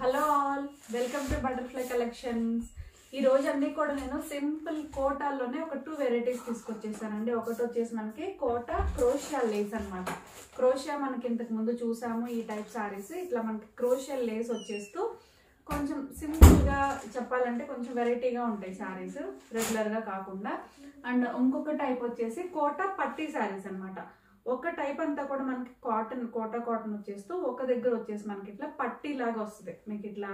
hello all welcome to butterfly collections ఈ రోజు అన్ని కూడా నేను సింపుల్ కోటాల్లోనే ఒక టూ వెరైటీస్ తీసుకొచ్చేసానండి ఒకటి వచ్చేసి మనకి కోట క్రోషియా లేస్ అన్నమాట క్రోషియా మనకి ఇంతకు ముందు చూసాము ఈ టైప్ సారీస్ ఇట్లా మనకి క్రోషియా లేస్ వచ్చేస్తూ కొంచెం సింపుల్గా చెప్పాలంటే కొంచెం వెరైటీగా ఉంటాయి శారీస్ రెగ్యులర్గా కాకుండా అండ్ ఇంకొక టైప్ వచ్చేసి కోట పట్టీ శారీస్ అన్నమాట ఒక టైప్ అంతా కూడా మనకి కాటన్ కోటా కాటన్ వచ్చేస్తూ ఒక దగ్గర వచ్చేసి మనకి ఇట్లా పట్టీ లాగా వస్తుంది మీకు ఇట్లా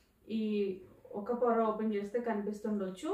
ఈ ఒక పొర ఓపెన్ చేస్తే కనిపిస్తుండొచ్చు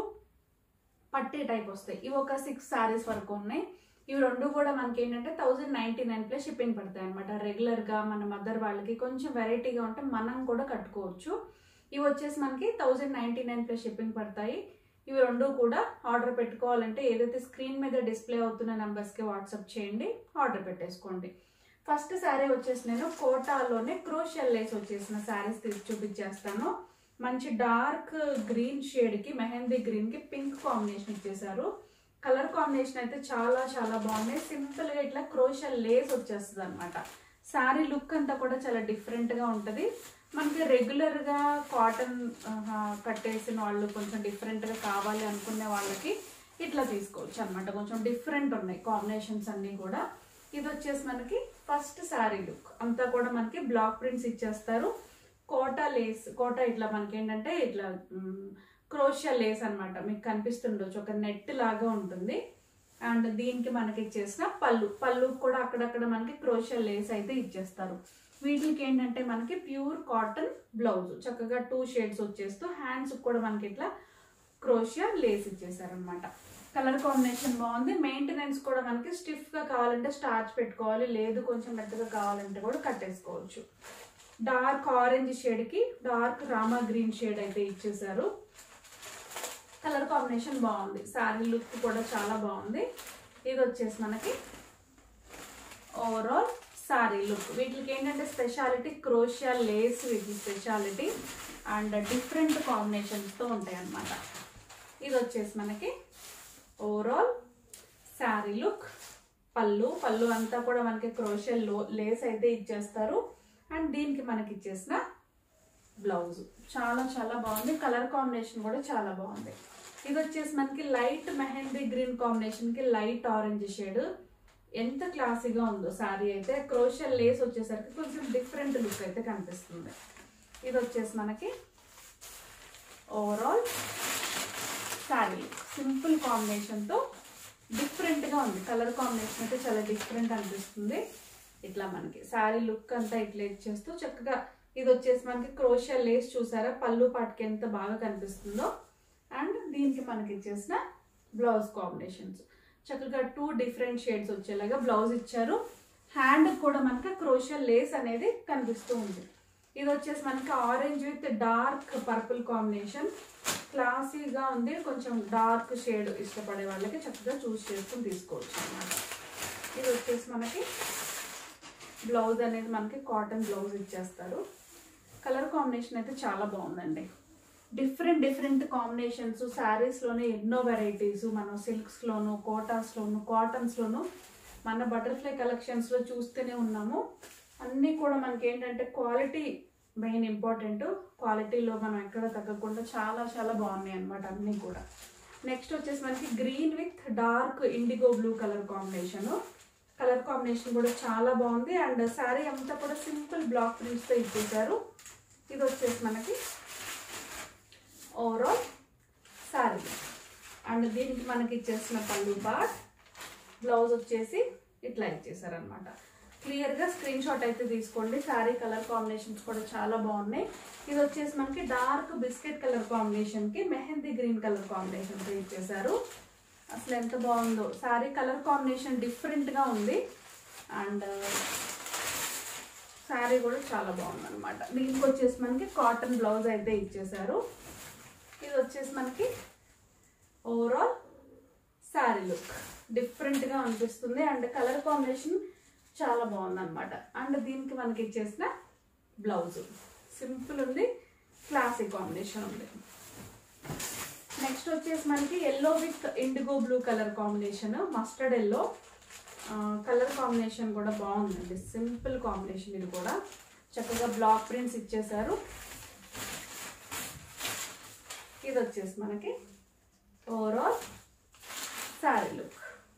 పట్టీ టైప్ వస్తాయి ఇవి ఒక సిక్స్ సారీస్ వరకు ఉన్నాయి ఇవి రెండు కూడా మనకి ఏంటంటే thousand ninety nine plus shipping పడతాయి అనమాట రెగ్యులర్గా మన మదర్ వాళ్ళకి కొంచెం వెరైటీగా ఉంటే మనం కూడా కట్టుకోవచ్చు ఇవి వచ్చేసి మనకి thousand ninety nine plus shipping పడతాయి ఇవి రెండు కూడా ఆర్డర్ పెట్టుకోవాలంటే ఏదైతే స్క్రీన్ మీద డిస్ప్లే అవుతున్న నెంబర్స్కి వాట్సాప్ చేయండి ఆర్డర్ పెట్టేసుకోండి ఫస్ట్ శారీ వచ్చేసి నేను కోటాలోనే క్రోషియల్ లేస్ వచ్చేసిన శారీస్ తీసి చూపించేస్తాను మంచి డార్క్ గ్రీన్ షేడ్కి మెహందీ గ్రీన్కి పింక్ కాంబినేషన్ ఇచ్చేసారు కలర్ కాంబినేషన్ అయితే చాలా చాలా బాగున్నాయి సింపుల్గా ఇట్లా క్రోషియల్ లేస్ వచ్చేస్తుంది అనమాట శారీ లుక్ అంతా కూడా చాలా డిఫరెంట్గా ఉంటుంది మనకి రెగ్యులర్గా కాటన్ కట్టేసిన వాళ్ళు కొంచెం డిఫరెంట్గా కావాలి అనుకునే వాళ్ళకి ఇట్లా తీసుకోవచ్చు అనమాట కొంచెం డిఫరెంట్ ఉన్నాయి కాంబినేషన్స్ అన్నీ కూడా ఇది వచ్చేసి మనకి ఫస్ట్ శారీ లుక్ అంతా కూడా మనకి బ్లాక్ ప్రింట్స్ ఇచ్చేస్తారు కోటా లేస్ కోటా ఇట్లా మనకి ఏంటంటే ఇట్లా క్రోషియా లేస్ అన్నమాట మీకు కనిపిస్తుండొచ్చు ఒక నెట్ లాగా ఉంటుంది అండ్ దీనికి మనకి ఇచ్చేసిన పళ్ళు పళ్ళు కూడా అక్కడక్కడ మనకి క్రోషియా లేస్ అయితే ఇచ్చేస్తారు వీటికి ఏంటంటే మనకి ప్యూర్ కాటన్ బ్లౌజ్ చక్కగా టూ షేడ్స్ వచ్చేస్తూ హ్యాండ్స్ కూడా మనకి ఇట్లా క్రోషియా లేస్ ఇచ్చేసారనమాట కలర్ కాంబినేషన్ బాగుంది మెయింటెనెన్స్ కూడా మనకి స్టిఫ్గా కావాలంటే స్టార్చ్ పెట్టుకోవాలి లేదు కొంచెం మెత్తగా కావాలంటే కూడా కట్టేసుకోవచ్చు డార్క్ ఆరెంజ్ షేడ్కి డార్క్ రామా గ్రీన్ షేడ్ అయితే ఇచ్చేసారు కలర్ కాంబినేషన్ బాగుంది శారీ లుక్ కూడా చాలా బాగుంది ఇది వచ్చేసి మనకి ఓవరాల్ శారీ లుక్ వీటికి ఏంటంటే స్పెషాలిటీ క్రోషియా లేస్ వీటి స్పెషాలిటీ అండ్ డిఫరెంట్ కాంబినేషన్స్తో ఉంటాయి అన్నమాట ఇది వచ్చేసి మనకి ఓవరాల్ శారీ లుక్ పళ్ళు పళ్ళు అంతా కూడా మనకి క్రోషియల్ లో లేస్ అయితే ఇచ్చేస్తారు అండ్ దీనికి మనకి ఇచ్చేసిన బ్లౌజ్ చాలా చాలా బాగుంది కలర్ కాంబినేషన్ కూడా చాలా బాగుంది ఇది వచ్చేసి మనకి లైట్ మెహందీ గ్రీన్ కాంబినేషన్కి లైట్ ఆరెంజ్ షేడ్ ఎంత క్లాసీగా ఉందో శారీ అయితే క్రోషియల్ లేస్ వచ్చేసరికి కొంచెం డిఫరెంట్ లుక్ అయితే కనిపిస్తుంది ఇది వచ్చేసి మనకి ఓవరాల్ శారీ సింపుల్ కాంబినేషన్తో డిఫరెంట్గా ఉంది కలర్ కాంబినేషన్ అయితే చాలా డిఫరెంట్ అనిపిస్తుంది ఇట్లా మనకి శారీ లుక్ అంతా ఇట్లా ఇచ్చేస్తూ చక్కగా ఇది వచ్చేసి మనకి క్రోషియల్ లేస్ చూసారా పళ్ళు పాటికి ఎంత బాగా కనిపిస్తుందో అండ్ దీనికి మనకి ఇచ్చేసిన బ్లౌజ్ కాంబినేషన్స్ చక్కగా టూ డిఫరెంట్ షేడ్స్ వచ్చేలాగా బ్లౌజ్ ఇచ్చారు హ్యాండ్ కూడా మనకి క్రోషియల్ లేస్ అనేది కనిపిస్తూ ఉంది ఇది వచ్చేసి మనకి orange with dark purple combination క్లాసీగా ఉంది కొంచెం డార్క్ షేడ్ ఇష్టపడే వాళ్ళకి చక్కగా చూస్ చేసుకుని తీసుకోవచ్చు అన్నమాట ఇది వచ్చేసి మనకి బ్లౌజ్ అనేది మనకి కాటన్ బ్లౌజ్ ఇచ్చేస్తారు కలర్ కాంబినేషన్ అయితే చాలా బాగుందండి డిఫరెంట్ డిఫరెంట్ కాంబినేషన్స్ శారీస్లోనే ఎన్నో వెరైటీస్ మనం సిల్క్స్లోను కోటాస్లోను కాటన్స్లోను మన బటర్ఫ్లై కలెక్షన్స్లో చూస్తూనే ఉన్నాము అన్నీ కూడా మనకి ఏంటంటే క్వాలిటీ మెయిన్ ఇంపార్టెంట్ క్వాలిటీలో మనం ఎక్కడ తగ్గకుండా చాలా చాలా బాగున్నాయి అనమాట అన్నీ కూడా నెక్స్ట్ వచ్చేసి మనకి green with dark indigo blue colour combination colour combination కూడా చాలా బాగుంది అండ్ శారీ అంతా కూడా సింపుల్ బ్లాక్ ప్రింట్స్తో ఇచ్చేసారు ఇది వచ్చేసి మనకి ఓవరాల్ శారీ అండ్ దీనికి మనకి ఇచ్చేసిన పళ్ళు పార్ట్ బ్లౌజ్ వచ్చేసి ఇట్లా ఇచ్చేసారనమాట క్లియర్గా స్క్రీన్ షాట్ అయితే తీసుకోండి శారీ కలర్ కాంబినేషన్స్ కూడా చాలా బాగున్నాయి ఇది వచ్చేసి మనకి డార్క్ బిస్కెట్ కలర్ కాంబినేషన్కి మెహందీ గ్రీన్ కలర్ కాంబినేషన్తో ఇచ్చేసారు అసలు ఎంత బాగుందో శారీ కలర్ కాంబినేషన్ డిఫరెంట్గా ఉంది అండ్ శారీ కూడా చాలా బాగుంది అనమాట దీనికి వచ్చేసి మనకి కాటన్ బ్లౌజ్ అయితే ఇచ్చేసారు ఇది వచ్చేసి మనకి ఓవరాల్ శారీ లుక్ డిఫరెంట్గా అనిపిస్తుంది అండ్ కలర్ కాంబినేషన్ చాలా బాగుంది అనమాట అండ్ దీనికి మనకి ఇచ్చేసిన బ్లౌజ్ సింపుల్ ఉంది క్లాసిక్ కాంబినేషన్ ఉంది నెక్స్ట్ వచ్చేసి మనకి yellow with indigo blue colour combination mustard yellow colour combination కూడా బాగుందండి సింపుల్ కాంబినేషన్ ఇది కూడా చక్కగా బ్లాక్ ప్రింట్స్ ఇచ్చేసారు ఇది వచ్చేసి మనకి ఓవరాల్ శారీ లుక్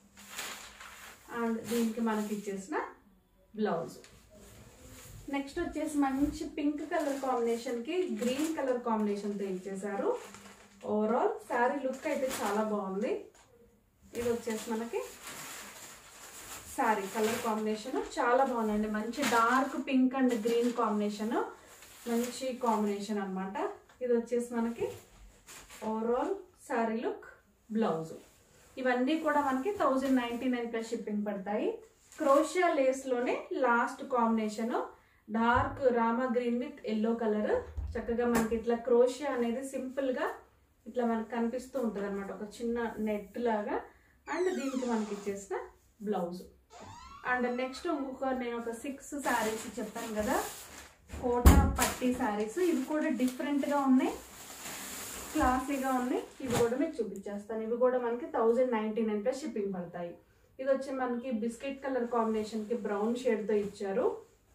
అండ్ దీనికి మనకి ఇచ్చేసిన బ్లౌజ్ నెక్స్ట్ వచ్చేసి మంచి పింక్ కలర్ కాంబినేషన్కి గ్రీన్ కలర్ కాంబినేషన్తో ఇచ్చేసారు ఓవరాల్ శారీ లుక్ అయితే చాలా బాగుంది ఇది వచ్చేసి మనకి శారీ కలర్ కాంబినేషన్ చాలా బాగుందండి మంచి dark pink and green combination మంచి కాంబినేషన్ అన్నమాట ఇది వచ్చేసి మనకి ఓవరాల్ శారీ లుక్ బ్లౌజ్ ఇవన్నీ కూడా మనకి thousand ninety nine plus shipping పడతాయి క్రోషియా లేస్లోనే last combination dark Rama green with yellow colour చక్కగా మనకి ఇట్లా క్రోషియా అనేది సింపుల్గా ఇట్లా మనకి కనిపిస్తూ ఉంటుంది అనమాట ఒక చిన్న నెట్ లాగా అండ్ దీనికి మనకి ఇచ్చేసిన బ్లౌజ్ అండ్ నెక్స్ట్ ఇంకొక నేను ఒక సిక్స్ శారీస్ చెప్పాను కదా కోటా పట్టి శారీస్ ఇవి కూడా డిఫరెంట్గా ఉన్నాయి క్లాసీగా ఉన్నాయి ఇవి కూడా మీకు చూపించేస్తాను ఇవి కూడా మనకి thousand ninety nine plus shipping పడతాయి ఇది వచ్చి మనకి బిస్కెట్ కలర్ కాంబినేషన్కి బ్రౌన్ షేడ్తో ఇచ్చారు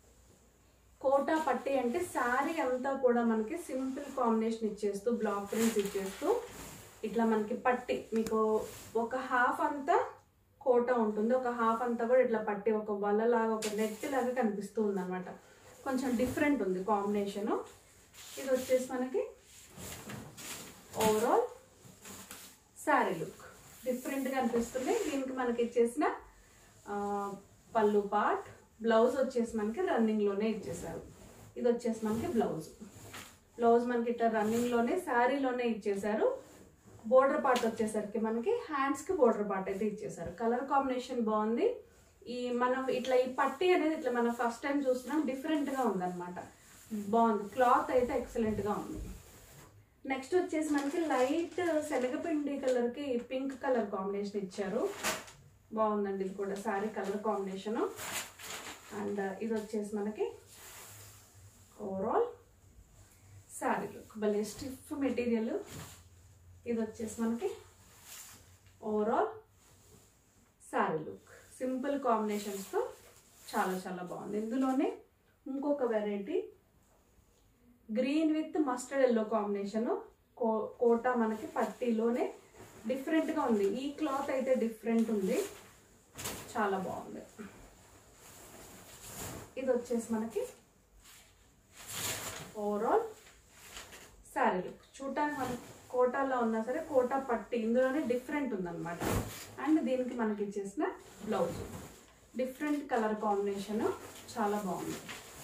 కోటా పట్టి అంటే శారీ అంతా కూడా మనకి సింపుల్ కాంబినేషన్ ఇచ్చేస్తూ బ్లాక్ ప్రింట్స్ ఇచ్చేస్తూ ఇట్లా మనకి పట్టి మీకు ఒక హాఫ్ అంతా కోటా ఉంటుంది ఒక హాఫ్ అంతా కూడా ఇట్లా పట్టి ఒక వలలాగా ఒక నెట్ లాగా కనిపిస్తూ ఉంది అనమాట కొంచెం డిఫరెంట్ ఉంది కాంబినేషను ఇది వచ్చేసి మనకి ఓవరాల్ శారీ లుక్ డిఫరెంట్గా అనిపిస్తుంది దీనికి మనకి ఇచ్చేసిన ఆ, పళ్ళు పార్ట్ బ్లౌజ్ వచ్చేసి మనకి రన్నింగ్లోనే ఇచ్చేసారు ఇది వచ్చేసి మనకి బ్లౌజ్ బ్లౌజ్ మనకి ఇట్లా రన్నింగ్లోనే శారీలోనే ఇచ్చేసారు బోర్డర్ పార్ట్ వచ్చేసరికి మనకి హ్యాండ్స్కి బోర్డర్ పార్ట్ అయితే ఇచ్చేసారు కలర్ కాంబినేషన్ బాగుంది ఈ మనం ఇట్లా ఈ పట్టి అనేది ఇట్లా మనం ఫస్ట్ టైం చూస్తున్నాం డిఫరెంట్గా ఉందన్నమాట బాగుంది క్లాత్ అయితే ఎక్సలెంట్గా ఉంది నెక్స్ట్ వచ్చేసి మనకి లైట్ శనగపిండి కలర్కి పింక్ కలర్ కాంబినేషన్ ఇచ్చారు బాగుందండి ఇది కూడా శారీ కలర్ కాంబినేషను అండ్ ఇది వచ్చేసి మనకి ఓవరాల్ శారీ లుక్ భలే స్టిఫ్ మెటీరియల్ ఇది వచ్చేసి మనకి ఓవరాల్ శారీ లుక్ సింపుల్ కాంబినేషన్స్తో చాలా చాలా బాగుంది ఇందులోనే ఇంకొక variety green with mustard yellow combination కో కోటా మనకి పట్టీలోనే డిఫరెంట్గా ఉంది ఈ క్లాత్ అయితే డిఫరెంట్ ఉంది చాలా బాగుంది ఇది వచ్చేసి మనకి ఓవరాల్ శారీ లుక్ చూడటానికి మనకి కోటాలో ఉన్నా సరే కోటా పట్టి ఇందులోనే డిఫరెంట్ ఉందన్నమాట అండ్ దీనికి మనకి ఇచ్చేసిన బ్లౌజ్ డిఫరెంట్ కలర్ కాంబినేషన్ చాలా బాగుంది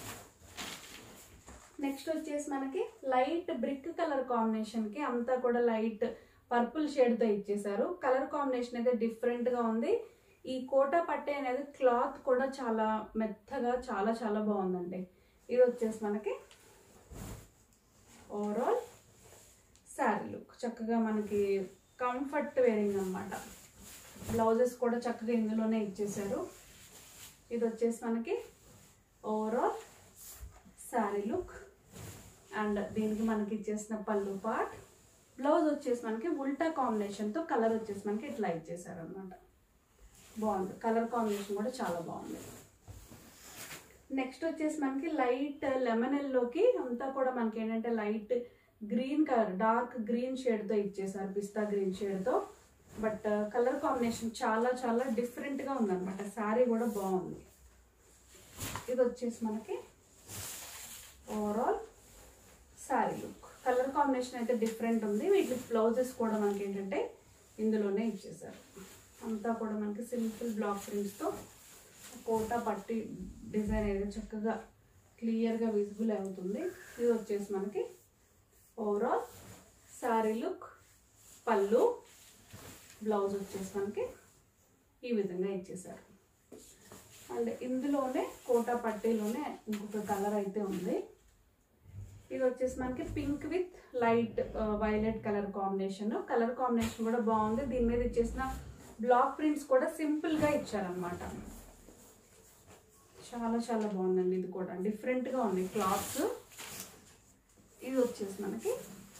నెక్స్ట్ వచ్చేసి మనకి లైట్ బ్రిక్ కలర్ కాంబినేషన్కి అంతా కూడా లైట్ పర్పుల్ షేడ్తో ఇచ్చేసారు కలర్ కాంబినేషన్ అయితే డిఫరెంట్గా ఉంది ఈ కోటా పట్టే అనేది క్లాత్ కూడా చాలా మెత్తగా చాలా చాలా బాగుందండి ఇది వచ్చేసి మనకి ఓవరాల్ శారీ లుక్ చక్కగా మనకి కంఫర్ట్ వేరింగ్ అన్నమాట బ్లౌజెస్ కూడా చక్కగా ఇందులోనే ఇచ్చేసారు ఇది వచ్చేసి మనకి ఓవరాల్ శారీ లుక్ అండ్ దీనికి మనకి ఇచ్చేసిన పళ్ళు పార్ట్ బ్లౌజ్ వచ్చేసి మనకి ఉల్టా కాంబినేషన్తో కలర్ వచ్చేసి మనకి ఇట్లా ఇచ్చేసారు అనమాట బాగుంది కలర్ కాంబినేషన్ కూడా చాలా బాగుంది నెక్స్ట్ వచ్చేసి మనకి లైట్ లెమన్ ఎల్లోకి అంతా కూడా మనకి ఏంటంటే light green colour dark green షేడ్తో ఇచ్చేసారు పిస్తా గ్రీన్ షేడ్తో బట్ కలర్ కాంబినేషన్ చాలా చాలా డిఫరెంట్గా ఉందన్నమాట శారీ కూడా బాగుంది ఇది వచ్చేసి మనకి overall sari look colour combination అయితే డిఫరెంట్ ఉంది వీటి బ్లౌజెస్ కూడా మనకి ఏంటంటే ఇందులోనే ఇచ్చేసారు అంతా కూడా మనకి సింపుల్ బ్లాక్ ప్రింట్స్తో కోటా పట్టి డిజైన్ అయితే చక్కగా క్లియర్గా విజిబుల్ అవుతుంది ఇది వచ్చేసి మనకి ఓవరాల్ శారీ లుక్ పళ్ళు బ్లౌజ్ వచ్చేసి మనకి ఈ విధంగా ఇచ్చేసారు అండ్ ఇందులోనే కోటా పట్టీలోనే ఇంకొక కలర్ అయితే ఉంది ఇది వచ్చేసి మనకి pink with light violet colour combination colour combination కూడా బాగుంది దీని మీద ఇచ్చేసిన బ్లాక్ ప్రింట్స్ కూడా సింపుల్గా ఇచ్చారనమాట చాలా చాలా బాగుందండి ఇది కూడా డిఫరెంట్గా ఉంది క్లాత్స్ ఇది వచ్చేసి మనకి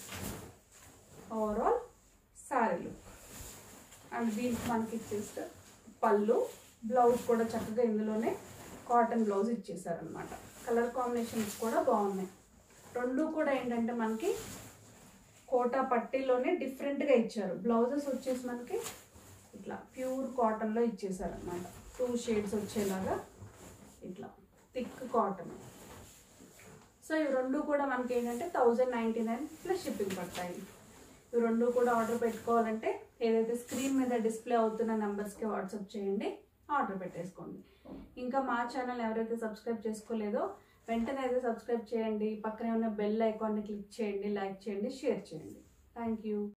ఓవరాల్ శారీ లుక్ అండ్ దీనికి మనకి ఇచ్చేస్తే పళ్ళు బ్లౌజ్ కూడా చక్కగా ఇందులోనే కాటన్ బ్లౌజ్ ఇచ్చేసారనమాట కలర్ కాంబినేషన్స్ కూడా బాగున్నాయి రెండు కూడా ఏంటంటే మనకి కోటా పట్టీలోనే డిఫరెంట్గా ఇచ్చారు బ్లౌజెస్ వచ్చేసి మనకి ఇట్లా ప్యూర్ కాటన్లో ఇచ్చేసారు అనమాట టూ షేడ్స్ వచ్చేలాగా ఇట్లా థిక్ కాటన్ సో ఇవి రెండు కూడా మనకి ఏంటంటే thousand ninety nine plus shipping పడతాయి ఇవి రెండు కూడా ఆర్డర్ పెట్టుకోవాలంటే ఏదైతే స్క్రీన్ మీద డిస్ప్లే అవుతున్న నెంబర్స్కి వాట్సాప్ చేయండి ఆర్డర్ పెట్టేసుకోండి ఇంకా మా ఛానల్ ఎవరైతే సబ్స్క్రైబ్ చేసుకోలేదో వెంటనే అయితే సబ్స్క్రైబ్ చేయండి పక్కనే ఉన్న బెల్ ఐకాన్ని క్లిక్ చేయండి లైక్ చేయండి షేర్ చేయండి థ్యాంక్ యూ